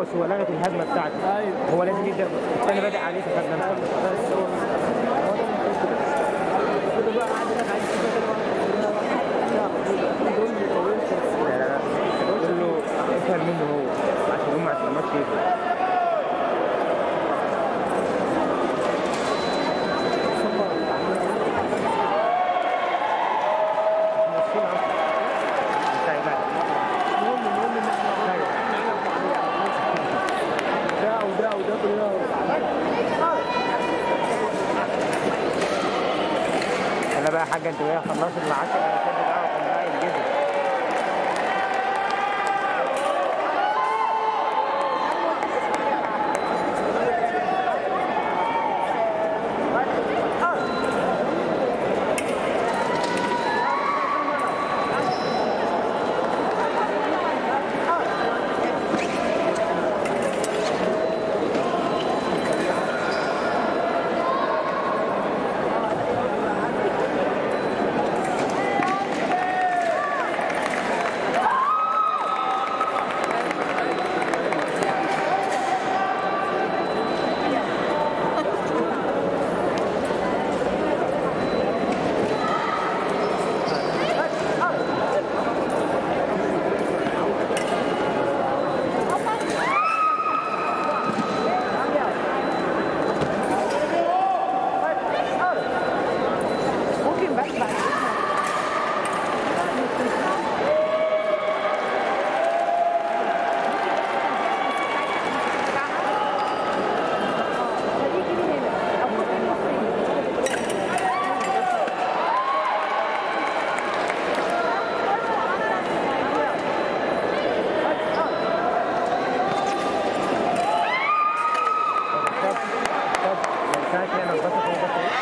خلاص هو لغت الهجمه بتاعته ايوه هو لازم يبدا الثاني بدا عليه فخد نفسه بس هو هو ده المفروض كده كده بقى قاعد هناك عايز دول ما يطولش لا لا لا قول له افهم منه هو عشان هم عشان الماتش يبدا المهم المهم ان احنا ده وده وده كلنا يلا بقى يا حاجه انت وهي خلصت معاك الشد ده وكان بقى ينجزك ممكن بس بعد طب طب لو كانت هي نظفت هو بس ايه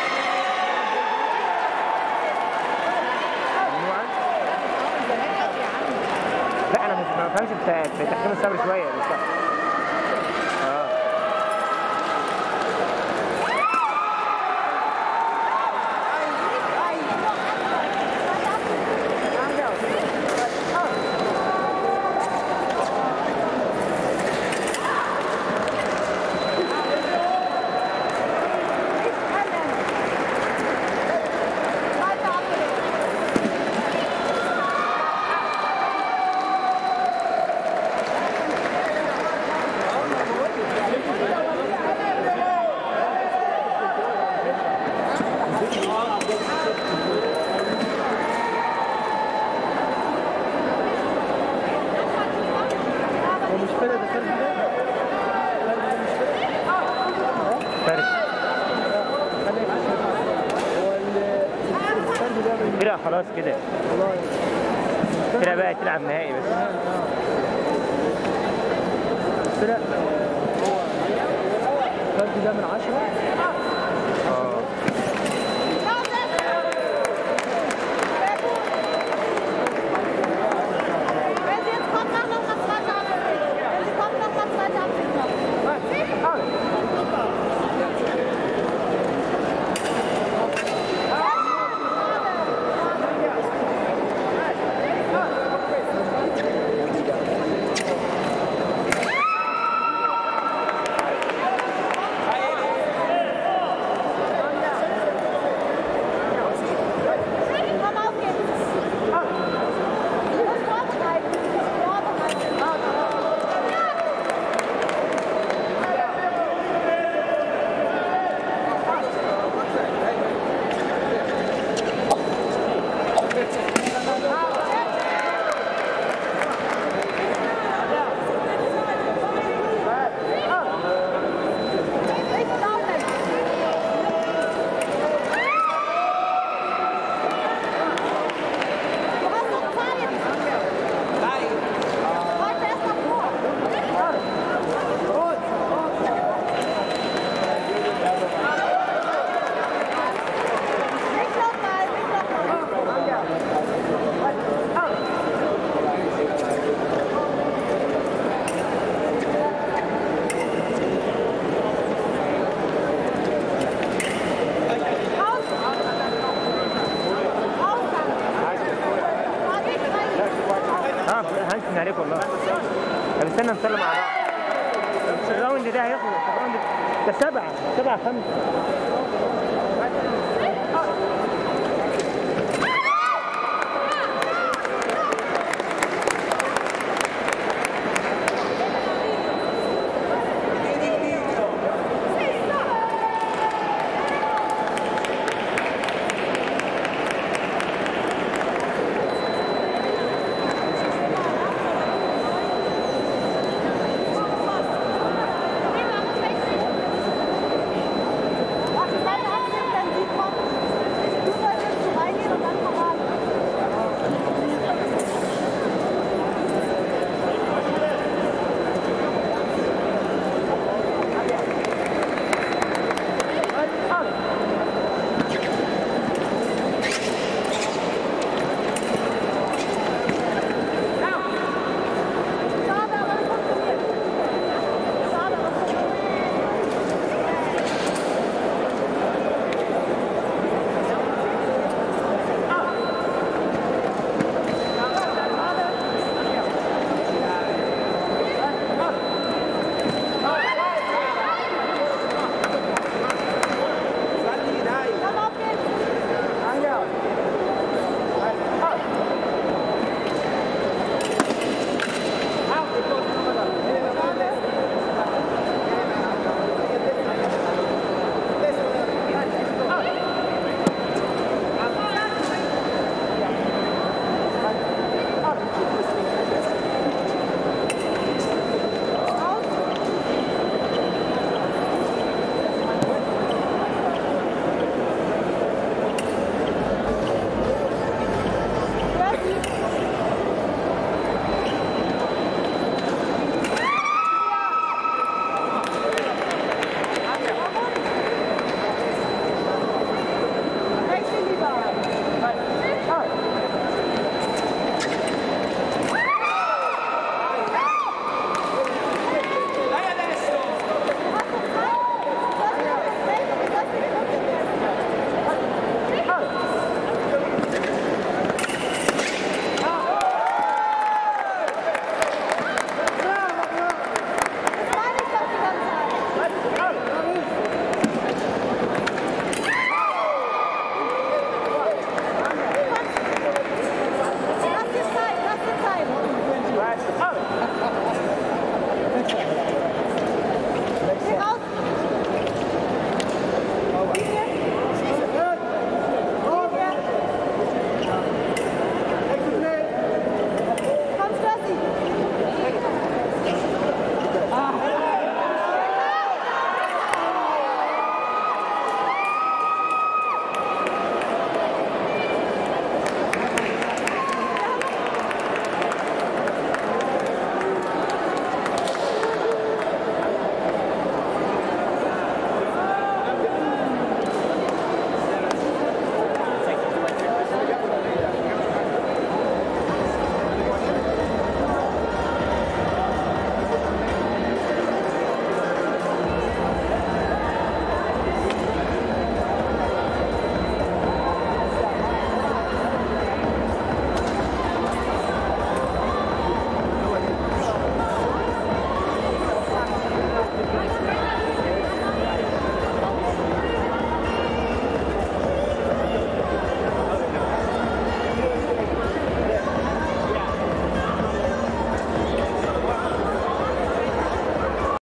ممنوعة؟ لا انا مش ما بفهمش في في تحكيم الصبر شويه بس اه هو مش فارق ده فرق ده فرق ده مش فارق فرق خليك هو ال- الفرق ده من الفرقه خلاص كده والله الفرقه بقى تلعب نهائي بس فرق هو الفرق ده من 10 اه اه هنسن عليك والله طب استنى نصلي مع بعض ده هيخلص الراوند ده سبعة سبعة خمسة